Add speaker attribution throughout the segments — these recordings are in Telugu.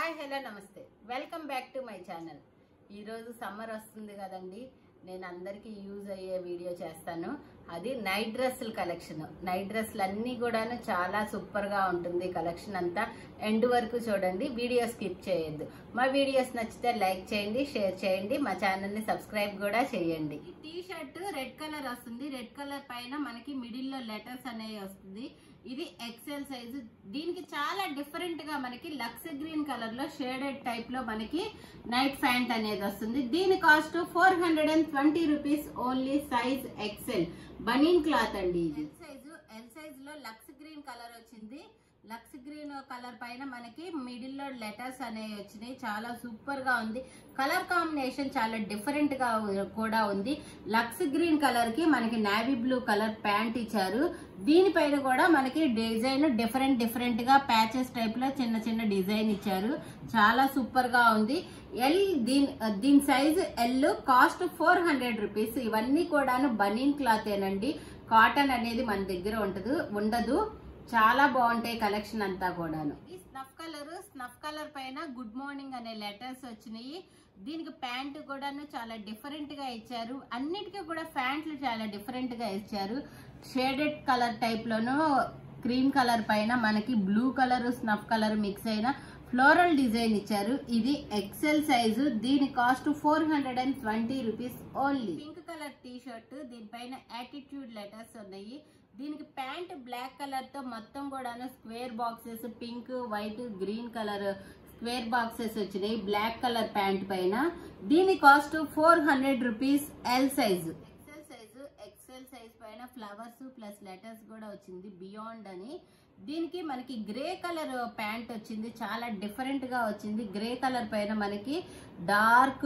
Speaker 1: హాయ్ హలో నమస్తే welcome back to my channel ఈరోజు సమ్మర్ వస్తుంది కదండి నేను అందరికీ యూజ్ అయ్యే వీడియో చేస్తాను అది నైట్ డ్రెస్సుల కలెక్షన్ నైట్ డ్రెస్సులు అన్నీ కూడాను చాలా సూపర్గా ఉంటుంది కలెక్షన్ అంతా ఎండ్ వరకు చూడండి వీడియో స్కిప్ చేయొద్దు మా వీడియోస్ నచ్చితే లైక్ చేయండి షేర్ చేయండి మా ఛానల్ని సబ్స్క్రైబ్ కూడా చేయండి ఈ టీ షర్ట్ రెడ్ కలర్ వస్తుంది రెడ్ కలర్ పైన మనకి మిడిల్లో లెటర్స్ అనేవి వస్తుంది ఇది ఎక్సెల్ సైజు దీనికి చాలా డిఫరెంట్ గా మనకి లక్స్ గ్రీన్ కలర్ లో షేడెడ్ టైప్ లో మనకి నైట్ ప్యాంట్ అనేది వస్తుంది దీని cost four hundred and twenty rupees only size XL banian cloth అండి ఇది సైజు ఎల్ సైజ్ లో లక్స్ గ్రీన్ కలర్ వచ్చింది లక్స్ గ్రీన్ కలర్ పైన మనకి మిడిల్ లో లెటర్స్ అనేవి వచ్చినాయి చాలా సూపర్ గా ఉంది కలర్ కాంబినేషన్ చాలా డిఫరెంట్ గా కూడా ఉంది లక్స్ గ్రీన్ కలర్ కి మనకి నావీ బ్లూ కలర్ ప్యాంట్ ఇచ్చారు దీనిపైన కూడా మనకి డిజైన్ డిఫరెంట్ డిఫరెంట్ గా ప్యాచెస్ టైప్ లో చిన్న చిన్న డిజైన్ ఇచ్చారు చాలా సూపర్ గా ఉంది ఎల్ దీని దీని size L cost four hundred rupees ఇవన్నీ కూడాను బనీన్ క్లాత్ ఏనండి కాటన్ అనేది మన దగ్గర ఉంటదు ఉండదు చాలా బాగుంటాయి కలెక్షన్ అంతా కూడాను ఈ స్నఫ్ కలర్ స్నఫ్ కలర్ పైన గుడ్ మార్నింగ్ అనే లెటర్స్ వచ్చినాయి దీనికి ప్యాంట్ కూడాను చాలా డిఫరెంట్ గా ఇచ్చారు అన్నిటికీ కూడా ప్యాంట్లు చాలా డిఫరెంట్ గా ఇచ్చారు షేడెడ్ కలర్ టైప్ లోను క్రీమ్ కలర్ పైన మనకి blue colour snuff colour mix అయిన ఫ్లోరల్ డిజైన్ ఇచ్చారు ఇది ఎక్సెల్ సైజు దీని cost four hundred and twenty rupees only pink colour T shirt దీనిపైన యాటిట్యూడ్ లెటర్స్ ఉన్నాయి దీనికి ప్యాంట్ బ్లాక్ కలర్ తో మొత్తం కూడాను square boxes pink white green colour square boxes వచ్చినాయి బ్లాక్ కలర్ ప్యాంట్ పైన దీని cost four hundred rupees L size XL size XL size పైన ఫ్లవర్స్ ప్లస్ లెటర్స్ కూడా వచ్చింది బియాండ్ అని దీనికి మనకి గ్రే కలర్ ప్యాంట్ వచ్చింది చాలా డిఫరెంట్ గా వచ్చింది గ్రే కలర్ పైన మనకి డార్క్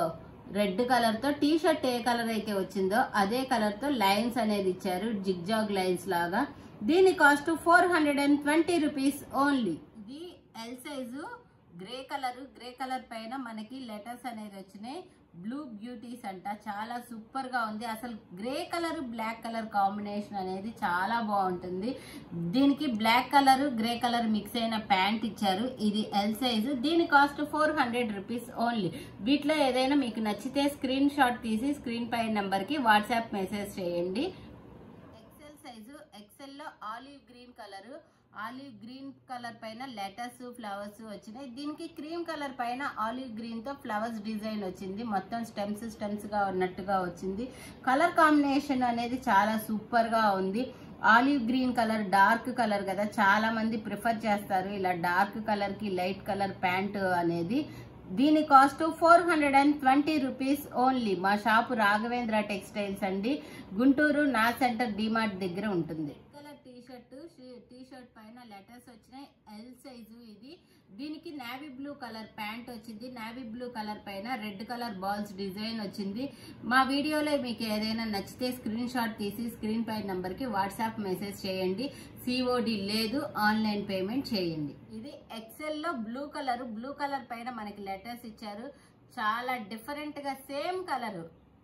Speaker 1: రెడ్ కలర్ తో టీ షర్ట్ ఏ కలర్ అయితే వచ్చిందో అదే కలర్ తో లైన్స్ అనేది ఇచ్చారు జిగ్జాగ్ లైన్స్ లాగా దీని cost four hundred and twenty rupees only ఇది L size grey colour grey colour పైన మనకి లెటర్స్ అనేది వచ్చినాయి బ్లూ బ్యూటీస్ అంట చాలా సూపర్ గా ఉంది అసలు grey colour black colour combination అనేది చాలా బాగుంటుంది దీనికి black colour grey colour mix అయిన ప్యాంట్ ఇచ్చారు ఇది ఎల్ సైజు దీని cost four hundred rupees only వీటిలో ఏదైనా మీకు నచ్చితే స్క్రీన్ షాట్ తీసి స్క్రీన్ పై నెంబర్ కి వాట్సాప్ మెసేజ్ చేయండి ఎక్సెల్ సైజు ఎక్సెల్ లో olive green colour olive green colour పైన లెటర్స్ ఫ్లవర్స్ వచ్చినాయి దీనికి క్రీమ్ కలర్ పైన ఆలివ్ గ్రీన్ తో ఫ్లవర్స్ డిజైన్ వచ్చింది మొత్తం స్టెమ్స్ స్టెమ్స్ గా ఉన్నట్టుగా వచ్చింది కలర్ కాంబినేషన్ అనేది చాలా సూపర్ గా ఉంది olive green colour dark colour కదా చాలా మంది ప్రిఫర్ చేస్తారు ఇలా డార్క్ కలర్ కి లైట్ కలర్ ప్యాంట్ అనేది దీని cost four hundred and twenty rupees only మా షాపు రాఘవేంద్ర టెక్స్టైల్స్ అండి గుంటూరు నా సెంటర్ డిమార్ట్ దగ్గర ఉంటుంది colour T shirt T shirt పైన లెటర్స్ వచ్చినాయి ఎల్ సైజు ఇది దీనికి నావీ బ్లూ కలర్ ప్యాంట్ వచ్చింది నావీ బ్లూ కలర్ పైన రెడ్ కలర్ బాల్స్ డిజైన్ వచ్చింది మా వీడియోలో మీకు ఏదైనా నచ్చితే స్క్రీన్ షాట్ తీసి స్క్రీన్ పై నంబర్ కి వాట్సాప్ మెసేజ్ చేయండి సిఓడి లేదు ఆన్లైన్ పేమెంట్ చేయండి ఇది ఎక్సెల్ లో బ్లూ కలర్ బ్లూ కలర్ పైన మనకి లెటర్స్ ఇచ్చారు చాలా డిఫరెంట్ గా సేమ్ కలర్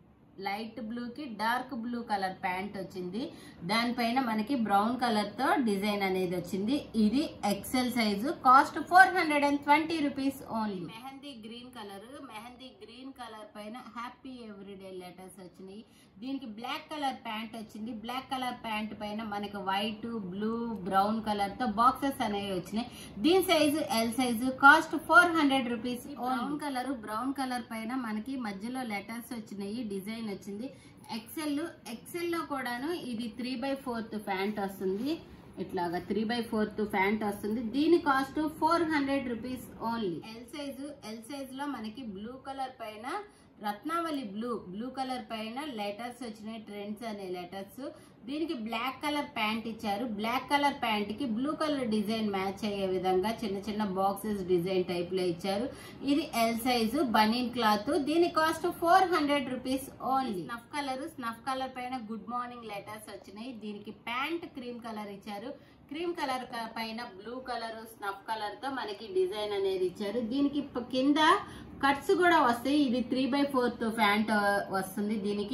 Speaker 1: లైట్ బ్లూ కి డార్క్ బ్లూ కలర్ ప్యాంట్ వచ్చింది దానిపైన మనకి బ్రౌన్ కలర్ తో డిజైన్ అనేది వచ్చింది ఇది XL size cost four hundred and twenty rupees only mehndi green colour mehndi green colour పైన హ్యాపీ ఎవ్రీడే లెటర్స్ వచ్చినాయి దీనికి బ్లాక్ కలర్ ప్యాంట్ వచ్చింది బ్లాక్ కలర్ ప్యాంట్ పైన మనకి వైట్ బ్లూ బ్రౌన్ కలర్ తో బాక్సెస్ అనేవి వచ్చినాయి దీని size L size cost four hundred rupees brown colour brown colour పైన మనకి మధ్యలో లెటర్స్ వచ్చినాయి డిజైన్ వచ్చింది ఎక్సెల్ ఎక్సెల్ లో కూడాను ఇది త్రీ బై ఫోర్త్ ప్యాంట్ వస్తుంది ఇట్లాగా త్రీ బై ఫోర్త్ ప్యాంట్ వస్తుంది దీని cost four hundred rupees only L size L size లో మనకి బ్లూ కలర్ పైన రత్నావళి బ్లూ బ్లూ కలర్ పైన లెటర్స్ వచ్చినాయి ట్రెండ్స్ అనే లెటర్స్ దీనికి బ్లాక్ కలర్ ప్యాంట్ ఇచ్చారు బ్లాక్ కలర్ ప్యాంట్ కి బ్లూ కలర్ డిజైన్ మ్యాచ్ అయ్యే విధంగా చిన్న చిన్న బాక్సెస్ డిజైన్ టైప్ లో ఇచ్చారు ఇది ఎల్ సైజు బనీన్ క్లాత్ దీని cost four hundred rupees only snuff colour snuff colour పైన గుడ్ మార్నింగ్ లెటర్స్ వచ్చినాయి దీనికి ప్యాంట్ క్రీమ్ కలర్ ఇచ్చారు క్రీమ్ కలర్ పైన బ్లూ కలర్ స్నఫ్ కలర్ తో మనకి డిజైన్ అనేది ఇచ్చారు దీనికి ప- కింద కట్స్ కూడా వస్తాయి ఇది త్రీ బై ఫోర్త్ ప్యాంట్ వస్తుంది దీనికి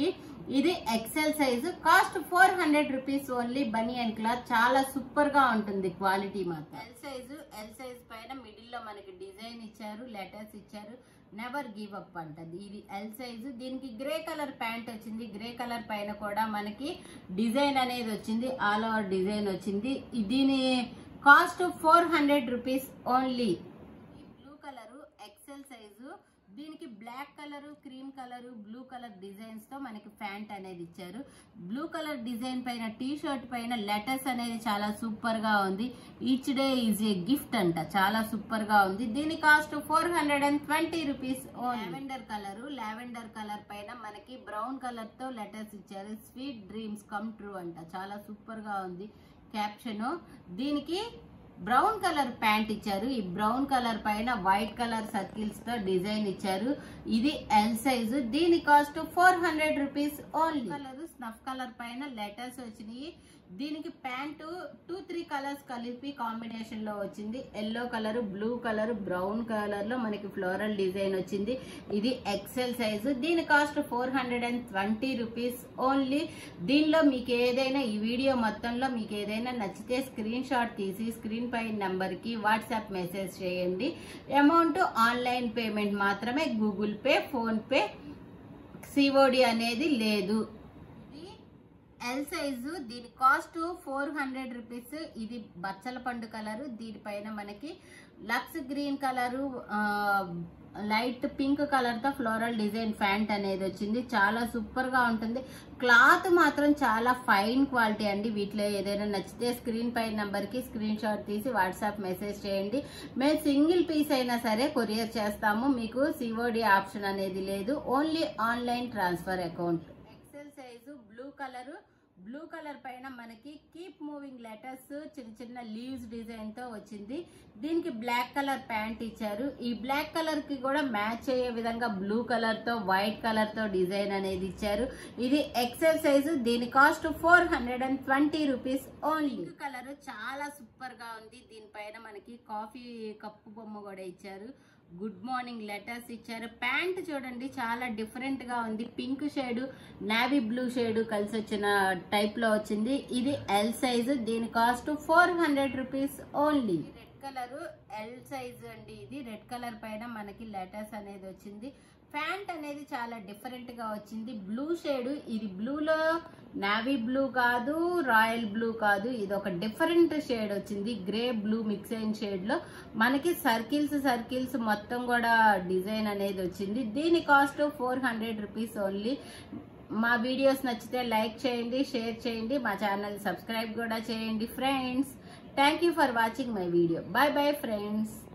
Speaker 1: ఇది XL size cost four hundred rupees only banian cloth చాలా సూపర్ గా ఉంటుంది క్వాలిటీ మాత్రం ఎల్ సైజు ఎల్ సైజ్ పైన మిడిల్ లో మనకి డిజైన్ ఇచ్చారు లెటర్స్ ఇచ్చారు నెవర్ గివ్ అప్ అంటది ఇది ఎల్ సైజు దీనికి గ్రే కలర్ ప్యాంట్ వచ్చింది గ్రే కలర్ పైన కూడా మనకి డిజైన్ అనేది వచ్చింది ఆల్ ఓవర్ డిజైన్ వచ్చింది ఈ- దీని cost four hundred rupees only blue colour XL size దీనికి black colour cream colour blue colour designs తో మనకి ప్యాంట్ అనేది ఇచ్చారు బ్లూ కలర్ డిజైన్ పైన టీ షర్ట్ పైన లెటర్స్ అనేది చాలా సూపర్ గా ఉంది each day is a gift అంట చాలా సూపర్ గా ఉంది దీని cost four hundred and twenty rupees lavender colour lavender colour పైన మనకి బ్రౌన్ కలర్ తో లెటర్స్ ఇచ్చారు స్వీట్ డ్రీమ్స్ కమ్ ట్రూ అంట చాలా సూపర్ గా ఉంది క్యాప్షన్ దీనికి బ్రౌన్ కలర్ ప్యాంట్ ఇచ్చారు ఈ బ్రౌన్ కలర్ పైన వైట్ కలర్ సర్కిల్స్ తో డిజైన్ ఇచ్చారు ఇది ఎల్ సైజు దీని cost four hundred rupees only colour snuff colour పైన లెటర్స్ వచ్చినాయి దీనికి ప్యాంటు టూ త్రీ కలర్స్ కలిపి కాంబినేషన్ లో వచ్చింది yellow colour blue colour brown colour లో మనకి ఫ్లోరల్ డిజైన్ వచ్చింది ఇది ఎక్సెల్ సైజు దీని cost four hundred and twenty rupees only దీనిలో మీకు ఏదైనా ఈ వీడియో మొత్తంలో మీకు ఏదైనా నచ్చితే స్క్రీన్ షాట్ తీసి స్క్రీన్ పై నెంబర్ కి వాట్సాప్ మెసేజ్ చేయండి అమౌంట్ ఆన్లైన్ పేమెంట్ మాత్రమే Google Pay PhonePe COD అనేది లేదు ఇది ఎల్ సైజు దీని కాస్ట్ ఫోర్ హండ్రెడ్ రూపీస్ ఇది బచ్చల పండు కలరు దీనిపైన మనకి lux green colour light pink colour తో ఫ్లోరల్ డిజైన్ ప్యాంట్ అనేది వచ్చింది చాలా సూపర్ గా ఉంటుంది క్లాత్ మాత్రం చాలా ఫైన్ క్వాలిటీ అండి వీటిలో ఏదైనా నచ్చితే స్క్రీన్ పై నంబర్ కి స్క్రీన్ షాట్ తీసి వాట్సాప్ మెసేజ్ చేయండి మేము సింగిల్ పీస్ అయినా సరే కొరియర్ చేస్తాము మీకు సిఓడి ఆప్షన్ అనేది లేదు only online transfer account XL size blue colour blue colour పైన మనకి కీప్ మూవింగ్ లెటర్స్ చిన్న చిన్న లీవ్స్ డిజైన్ తో వచ్చింది దీనికి బ్లాక్ కలర్ ప్యాంట్ ఇచ్చారు ఈ బ్లాక్ కలర్ కి కూడా మ్యాచ్ అయ్యే విధంగా బ్లూ కలర్ తో వైట్ కలర్ తో డిజైన్ అనేది ఇచ్చారు ఇది ఎక్సెల్ సైజు దీని cost four hundred and twenty rupees only colour చాలా సూపర్ గా ఉంది దీనిపైన మనకి కాఫీ కప్పు బొమ్మ కూడా ఇచ్చారు గుడ్ మార్నింగ్ లెటర్స్ ఇచ్చారు ప్యాంట్ చూడండి చాలా డిఫరెంట్ గా ఉంది pink shade navy blue shade కలిసి వచ్చిన టైప్ లో వచ్చింది ఇది ఎల్ సైజ్ దీని cost four hundred rupees only red colour L size అండి ఇది రెడ్ కలర్ పైన మనకి లెటర్స్ అనేది వచ్చింది ప్యాంట్ అనేది చాలా డిఫరెంట్ గా వచ్చింది బ్లూ షేడ్ ఇది బ్లూలో నావీ బ్లూ కాదు రాయల్ బ్లూ కాదు ఇది ఒక డిఫరెంట్ షేడ్ వచ్చింది గ్రే బ్లూ మిక్స్ అయిన షేడ్ లో మనకి సర్కిల్స్ సర్కిల్స్ మొత్తం కూడా డిజైన్ అనేది వచ్చింది దీని cost four hundred rupees only మా వీడియోస్ నచ్చితే లైక్ చేయండి షేర్ చేయండి మా ఛానల్ సబ్స్క్రైబ్ కూడా చేయండి friends thank you for watching my video bye bye friends